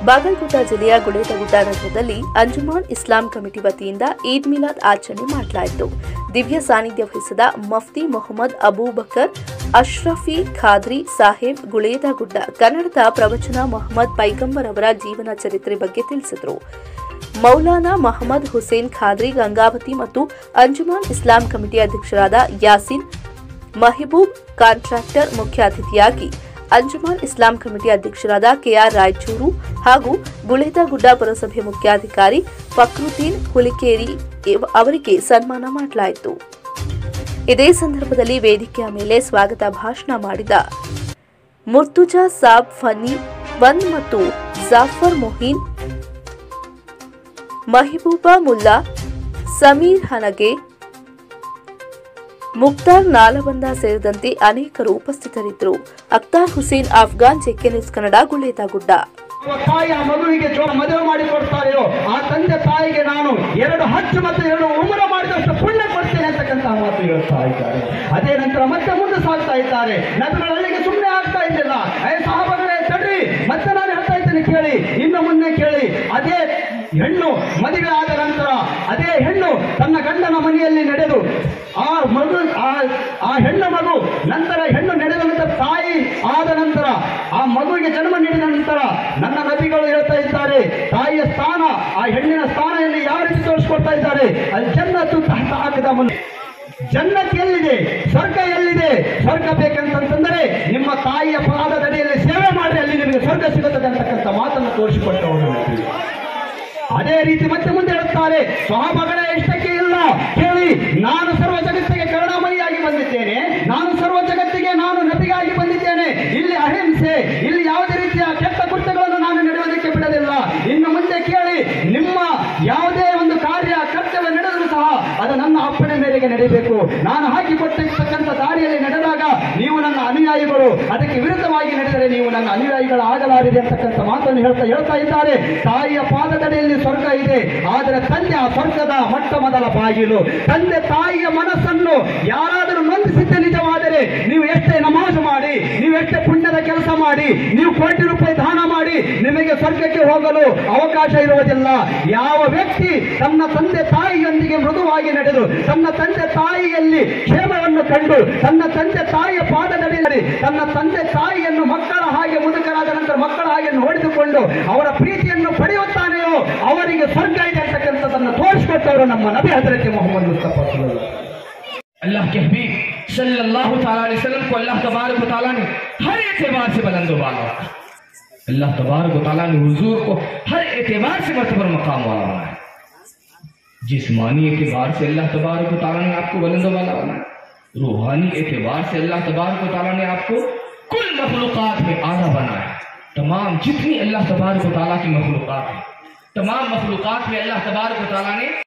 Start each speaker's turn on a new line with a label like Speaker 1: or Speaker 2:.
Speaker 1: ಬಾಗಲಕೋಟ ಜಿಲ್ಲೆಯ ಗುಳೇದಗುಡ್ಡ ನಗರದಲ್ಲಿ ಅಂಜುಮಾನ್ ಇಸ್ಲಾಂ ಕಮಿಟಿ ವತಿಯಿಂದ ಈದ್ ಮಿಲಾದ್ ಆಚರಣೆ ಮಾಡಲಾಯಿತು ದಿವ್ಯ ಸಾನ್ನಿಧ್ಯ ವಹಿಸಿದ ಮಫ್ತಿ ಮೊಹಮ್ಮದ್ ಅಬೂಬಕರ್ ಅಶ್ರಫಿ ಖಾದ್ರಿ ಸಾಹೇಬ್ ಗುಳೇದಗುಡ್ಡ ಕನ್ನಡದ ಪ್ರವಚನ ಮೊಹಮ್ಮದ್ ಪೈಗಂಬರ್ ಅವರ ಜೀವನ ಚರಿತ್ರೆ ಬಗ್ಗೆ ತಿಳಿಸಿದರು ಮೌಲಾನಾ ಮಹಮ್ಮದ್ ಹುಸೇನ್ ಖಾದ್ರಿ ಗಂಗಾವತಿ ಮತ್ತು ಅಂಜುಮಾನ್ ಇಸ್ಲಾಂ ಕಮಿಟಿ ಅಧ್ಯಕ್ಷರಾದ ಯಾಸಿನ್ ಮಹಿಬೂಬ್ ಕಾಂಟ್ರಾಕ್ಟರ್ ಮುಖ್ಯ ಅತಿಥಿಯಾಗಿ ಅಂಜುಮಾನ್ ಇಸ್ಲಾಂ ಕಮಿಟಿ ಅಧ್ಯಕ್ಷರಾದ ಕೆಆರ್ ರಾಯಚೂರು ಹಾಗೂ ಗುಳೇದಗುಡ್ಡ ಪುರಸಭೆ ಮುಖ್ಯಾಧಿಕಾರಿ ಫಕ್ರುದ್ದೀನ್ ಹುಲಿಕೇರಿ ಇವ- ಅವರಿಗೆ ಸನ್ಮಾನ ಮಾಡಲಾಯಿತು ಇದೇ ಸಂದರ್ಭದಲ್ಲಿ ವೇದಿಕೆಯ ಮೇಲೆ ಸ್ವಾಗತ ಭಾಷಣ ಮಾಡಿದ ಮುರ್ತುಜಾ ಸಾಬ್ ಫನಿ ಬಂದ್ ಮತ್ತು ಜಾಫರ್ ಮೊಹೀನ್ ಮಹಿಬೂಬಾ ಮುಲ್ಲಾ ಸಮೀರ್ ಹನಗೆ ಮುಕ್ತಾರ್ ನಾಲಬಂದ ಸೇರಿದಂತೆ ಅನೇಕರು ಉಪಸ್ಥಿತರಿದ್ದರು ಅಖ್ತಾರ್ ಹುಸೇನ್ ಆಫ್ಘಾನ್ ಚೆಕ್ಕೆ ನ್ಯೂಸ್ ಕನ್ನಡ ಗುಳೇದಗುಡ್ಡ
Speaker 2: ಒಬ್ಬ ತಾಯಿ ಆ ಮಗುವಿಗೆ ಜೋ ಮದುವೆ ಮಾಡಿ ಕೊಡ್ತಾರೆಯೋ ಆ ತಂದೆ ತಾಯಿಗೆ ನಾನು ಎರಡು ಹಚ್ಚು ಮತ್ತು ಎರಡು ಉಮರ ಮಾಡಿದಷ್ಟು ಪುಣ್ಯ ಕೊಡ್ತೇನೆ ಅಂತಕ್ಕಂತಹ ಮಾತು ಹೇಳ್ತಾ ಇದ್ದಾರೆ ಅದೇ ನಂತರ ಮತ್ತೆ ಮುಂದೆ ಸಾಗ್ತಾ ಇದ್ದಾರೆ ನಗರಗಳಿಗೆ ಸುಮ್ಮನೆ ಆಗ್ತಾ ಇದ್ದಿಲ್ಲ ಏ ಸಾಹಬಗಳೇ ತಡ್ರಿ ಮತ್ತೆ ನಾನು ಹೇಳ್ತಾ ಇದ್ದೇನೆ ಕೇಳಿ ಇನ್ನು ಮುನ್ನೆ ಕೇಳಿ ಅದೇ ಹೆಣ್ಣು ಮದುವೆ ಆದ ನಂತರ ಅದೇ ಹೆಣ್ಣು ತನ್ನ ಗಂಡನ ಮನೆಯಲ್ಲಿ ನಡೆದು ಆ ಮಗು ಆ ಆ ಹೆಣ್ಣು ಮಗು ನಂತರ ಹೆಣ್ಣು ನಡೆದ ನಂತರ ತಾಯಿ ಆದ ನಂತರ ಆ ಮಗುವಿಗೆ ಜನ್ಮ ನೀಡಿದ ನಂತರ ನನ್ನ ನಬಿಗಳು ಹೇಳ್ತಾ ಇದ್ದಾರೆ ತಾಯಿಯ ಸ್ಥಾನ ಆ ಹೆಣ್ಣಿನ ಸ್ಥಾನ ಎಲ್ಲಿ ಯಾವ ರೀತಿ ತೋರಿಸ್ಕೊಡ್ತಾ ಇದ್ದಾರೆ ಅಲ್ಲಿ ಜನ್ನತ್ತು ತಹತ ಹಾಕಿದ ಮುನ್ನ ಜನ್ನತ್ ಎಲ್ಲಿದೆ ಸ್ವರ್ಗ ಎಲ್ಲಿದೆ ಸ್ವರ್ಗ ಬೇಕಂತಂದ್ರೆ ನಿಮ್ಮ ತಾಯಿಯ ಪಾದದಡಿಯಲ್ಲಿ ಸೇವೆ ಮಾಡಿ ಅಲ್ಲಿ ನಿಮಗೆ ಸ್ವರ್ಗ ಸಿಗುತ್ತದೆ ಅಂತಕ್ಕಂಥ ಮಾತನ್ನು ತೋರಿಸಿಕೊಟ್ಟವರು ನಬಿ. ಅದೇ ರೀತಿ ಮತ್ತೆ ಮುಂದೆ ಹೇಳುತ್ತಾರೆ ಸ್ವಭಾವಗಳ ಇಷ್ಟಕ್ಕೆ ಇಲ್ಲ ಕೇಳಿ ನಾನು ಸರ್ವ ಜಗತ್ತಿಗೆ ಕರುಣಾಮಯಿಯಾಗಿ ಬಂದಿದ್ದೇನೆ ನಾನು ಸರ್ವ ಜಗತ್ತಿಗೆ ನಾನು ನಬಿಗಾಗಿ ಬಂದಿದ್ದೇನೆ ಇಲ್ಲಿ ಅಹಿಂಸೆ ಇಲ್ಲಿ ಯಾವುದೇ ರೀತಿಯ ಕೆಟ್ಟ ಕೃತ್ಯಗಳನ್ನು ನಾನು ನಡೆಯೋದಕ್ಕೆ ಬಿಡಲಿಲ್ಲ ಇನ್ನು ಮುಂದೆ ಕೇಳಿ ನಿಮ್ಮ ಯಾವುದೇ ಒಂದು ಕಾರ್ಯ ಕರ್ತವ್ಯ ನಡೆದರೂ ಸಹ ಅದು ನನ್ನ ಅಪ್ಪಣೆ ಮೇರೆಗೆ ನಡೀಬೇಕು ನಾನು ಹಾಕಿಕೊಟ್ಟಿರ್ತಕ್ಕಂಥ ದಾರಿಯಲ್ಲಿ ನಡೆದಾಗ ನೀವು ನನ್ನ ಅನುಯಾಯಿಗಳು ಅದಕ್ಕೆ ವಿರುದ್ಧವಾಗಿ ನಡೆದರೆ ನೀವು ನನ್ನ ಅನುಯಾಯಿಗಳ ಆಗಲಾರಿದೆ ಅಂತಕ್ಕಂಥ ಮಾತನ್ನು ಹೇಳ್ತಾ ಹೇಳ್ತಾ ಇದ್ದಾರೆ ತಾಯಿಯ ಪಾದದಡಿಯಲ್ಲಿ ಸ್ವರ್ಗ ಇದೆ ಆದರೆ ತಂದೆ ಆ ಸ್ವರ್ಗದ ಮೊಟ್ಟ ಮೊದಲ ಬಾಗಿಲು ತಂದೆ ತಾಯಿಯ ಮನಸ್ಸನ್ನು ಯಾರಾದರೂ ನೊಂದಿಸಿದ್ದೆ ನಿಜವಾದರೆ ನೀವು ಎಷ್ಟೇ ನಮಾಜು ಮಾಡಿ ನೀವು ಎಷ್ಟೇ ಪುಣ್ಯದ ಕೆಲಸ ಮಾಡಿ ನೀವು ಕೋಟಿ ರೂಪಾಯಿ ದಾನ ಮಾಡಿ ನಿಮಗೆ ಸ್ವರ್ಗಕ್ಕೆ ಹೋಗಲು ಅವಕಾಶ ಇರುವುದಿಲ್ಲ ಯಾವ ವ್ಯಕ್ತಿ ತನ್ನ ತಂದೆ ತಾಯಿಯೊಂದಿಗೆ ಮೃದುವಾಗಿ ನಡೆದು ತನ್ನ ತಂದೆ ತಾಯಿಯಲ್ಲಿ ಕ್ಷೇಮವನ್ನು ಕಂಡು ತನ್ನ ತಂದೆ ತಾಯಿಯ ಪಾದದಡಿಯಲ್ಲಿ ತನ್ನ ತಂದೆ ತಾಯಿಯನ್ನು ಮಕ್ಕಳ ಹಾಗೆ ಮುದುಕರಾದ ನಂತರ ಮಕ್ಕಳ ಹಾಗೆ ನೋಡಿದುಕೊಂಡು ಅವರ ಪ್ರೀತಿಯನ್ನು ಪಡೆಯುತ್ತಾನೆಯೋ ಅವರಿಗೆ ಸ್ವರ್ಗ ಇದೆ ಅಂತಕ್ಕಂಥದ್ದನ್ನು ತೋರಿಸಿಕೊಟ್ಟವರು ನಮ್ಮ ನಬಿ ಹಜರತಿ ಮೊಹಮ್ಮದ್ ಮುಸ್ತಫಾ ಸಲ್ಲಲ್ಲಾಹು
Speaker 3: अल्लाह के हबीब सल्लल्लाहु ताला अलैहि वसल्लम को अल्लाह तबारक व ताला ने हर एतबार से बुलंद वाला रखा अल्लाह तबारक व ताला ने हुजूर को हर एतबार से मरतबर मकाम वाला बनाया जिस्मानी एतबार से अल्लाह तबारक व ताला ने आपको बुलंद वाला बनाया रूहानी एतबार से अल्लाह तबारक व ताला ने आपको कुल मखलूक़ात में आला बनाया तमाम जितनी अल्लाह तबारक व ताला की मखलूक़ात है तमाम मखलूक़ात में अल्लाह तबारक व ताला ने